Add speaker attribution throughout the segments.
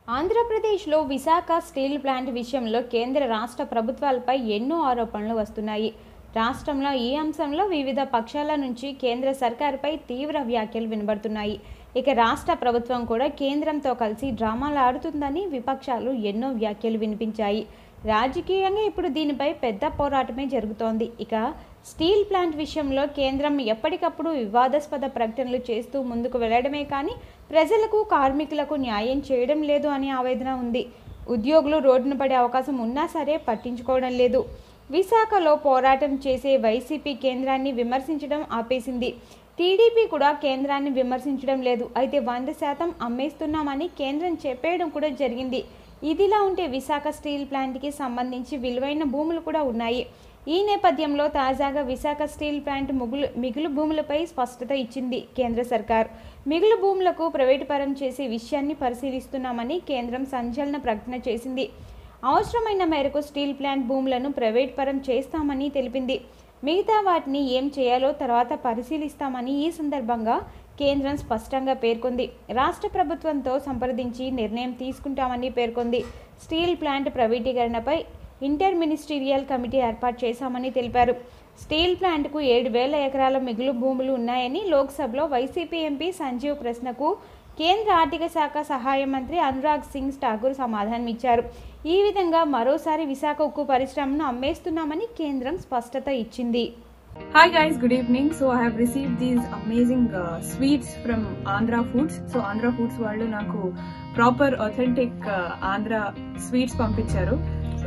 Speaker 1: ఆంధ్రప్రదేశ్లో Visakha steel plant విషయంలో కేంద్ర రాష్ట్ర ప్రభుత్వాలపై ఎన్నో ఆరోపణలు వస్తున్నాయి రాష్ట్రంలో ఈ అంశంలో వివిధ పక్షాల నుంచి కేంద్ర సర్కారుపై తీవ్ర వ్యాఖ్యలు వినబడుతున్నాయి ఇక రాష్ట్ర ప్రభుత్వం కూడా కేంద్రంతో కలిసి డ్రామాలు ఆడుతుందని విపక్షాలు ఎన్నో వ్యాఖ్యలు వినిపించాయి రాజకీయంగా ఇప్పుడు దీనిపై పెద్ద పోరాటమే జరుగుతోంది ఇక స్టీల్ ప్లాంట్ విషయంలో కేంద్రం ఎప్పటికప్పుడు వివాదాస్పద ప్రకటనలు చేస్తూ ముందుకు వెళ్లడమే కానీ ప్రజలకు కార్మికులకు న్యాయం చేయడం లేదు అనే ఆవేదన ఉంది ఉద్యోగులు రోడ్డున పడే అవకాశం ఉన్నా సరే పట్టించుకోవడం లేదు విశాఖలో పోరాటం చేసే వైసీపీ కేంద్రాన్ని విమర్శించడం ఆపేసింది టీడీపీ కూడా కేంద్రాన్ని విమర్శించడం లేదు అయితే వంద శాతం అమ్మేస్తున్నామని కేంద్రం చెప్పేయడం కూడా జరిగింది ఇదిలా ఉంటే విశాఖ స్టీల్ ప్లాంట్కి సంబంధించి విలువైన భూములు కూడా ఉన్నాయి ఈ నేపథ్యంలో తాజాగా విశాఖ స్టీల్ ప్లాంట్ ముగులు మిగులు భూములపై స్పష్టత ఇచ్చింది కేంద్ర సర్కార్ మిగులు భూములకు ప్రైవేటు పరం చేసే విషయాన్ని పరిశీలిస్తున్నామని కేంద్రం సంచలన ప్రకటన చేసింది అవసరమైన మేరకు స్టీల్ ప్లాంట్ భూములను ప్రైవేట్ పరం చేస్తామని తెలిపింది మిగతా వాటిని ఏం చేయాలో తర్వాత పరిశీలిస్తామని ఈ సందర్భంగా కేంద్రం స్పష్టంగా పేర్కొంది రాష్ట్ర ప్రభుత్వంతో సంప్రదించి నిర్ణయం తీసుకుంటామని పేర్కొంది స్టీల్ ప్లాంట్ ప్రైవేటీకరణపై ఇంటర్ మినిస్టీరియల్ కమిటీ ఏర్పాటు చేశామని తెలిపారు స్టీల్ ప్లాంట్కు ఏడు వేల ఎకరాల మిగులు భూములు ఉన్నాయని లోక్సభలో వైసీపీ ఎంపీ సంజీవ్ ప్రశ్నకు కేంద్ర ఆర్థిక శాఖ సహాయ మంత్రి అనురాగ్ సింగ్ ఠాకూర్ సమాధానం ఇచ్చారు ఈ విధంగా మరోసారి విశాఖ ఉక్కు పరిశ్రమను అమ్మేస్తున్నామని కేంద్రం స్పష్టత ఇచ్చింది
Speaker 2: Hi guys, good evening. So I have received these amazing uh, sweets from Andhra Foods. So Andhra Foods వాళ్ళు నాకు ప్రాపర్ అథెంటిక్ ఆంధ్ర స్వీట్స్ పంపించారు so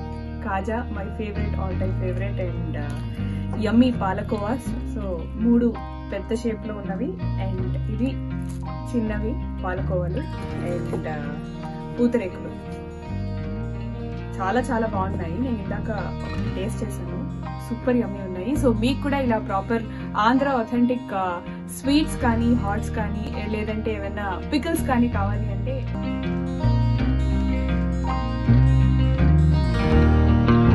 Speaker 2: kaja my favourite all time favourite and yummy పాలకోవాస్ సో మూడు పెద్ద షేప్ లో ఉన్నవి and ఇవి చిన్నవి పాలకోవాలు అండ్ పూతరేకులు చాలా చాలా బాగున్నాయి నేను ఇందాక ఒకటి టేస్ట్ చేశాను సూపర్ యమ్మీ ఉన్నాయి సో మీకు కూడా ఇలా ప్రాపర్ ఆంధ్ర అథెంటిక్ స్వీట్స్ కానీ హాట్స్ కానీ లేదంటే ఏమైనా పికల్స్ కానీ కావాలి అంటే